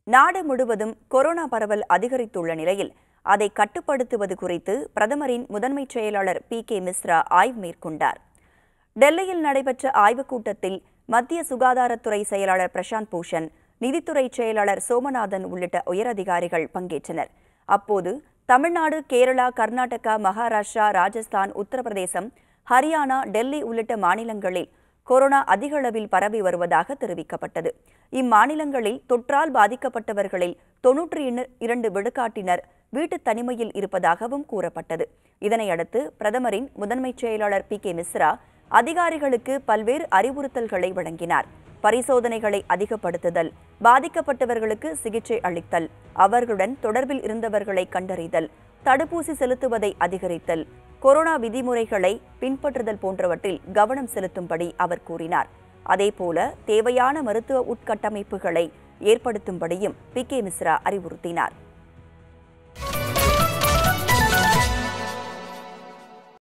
நாடு முழுவதும் கொரோனா பரவல் அதிகரித்துள்ள நிலையில் அதை கட்டுப்படுத்துவது குறித்து பிரதமரின் முதன்மைச் செயலாளர் பி கே மிஸ்ரா ஆய்வு மேற்கொண்டார் டெல்லியில் நடைபெற்ற ஆய்வுக் கூட்டத்தில் மத்திய சுகாதாரத்துறை செயலாளர் பிரசாந்த் பூஷன் நிதித்துறை செயலாளர் சோமநாதன் உள்ளிட்ட உயரதிகாரிகள் பங்கேற்றனர் அப்போது தமிழ்நாடு கேரளா கர்நாடகா மகாராஷ்டிரா ராஜஸ்தான் உத்தரப்பிரதேசம் ஹரியானா டெல்லி உள்ளிட்ட மாநிலங்களில் கொரோனா அதிக அளவில் பரவி வருவதாக தெரிவிக்கப்பட்டது இம்மாநிலங்களில் தொற்றால் பாதிக்கப்பட்டவர்களில் தொன்னூற்றி இரண்டு விழுக்காட்டினர் வீட்டு தனிமையில் இருப்பதாகவும் கூறப்பட்டது இதனையடுத்து பிரதமரின் முதன்மைச் செயலாளர் பி கே மிஸ்ரா அதிகாரிகளுக்கு பல்வேறு அறிவுறுத்தல்களை வழங்கினார் பரிசோதனைகளை அதிகப்படுத்துதல் பாதிக்கப்பட்டவர்களுக்கு சிகிச்சை அளித்தல் அவர்களுடன் தொடர்பில் இருந்தவர்களை கண்டறிதல் தடுப்பூசி செலுத்துவதை அதிகரித்தல் கொரோனா விதிமுறைகளை பின்பற்றுதல் போன்றவற்றில் கவனம் செலுத்தும்படி அவர் கூறினார் அதேபோல தேவையான மருத்துவ உட்கட்டமைப்புகளை ஏற்படுத்தும்படியும் பி கே மிஸ்ரா அறிவுறுத்தினார்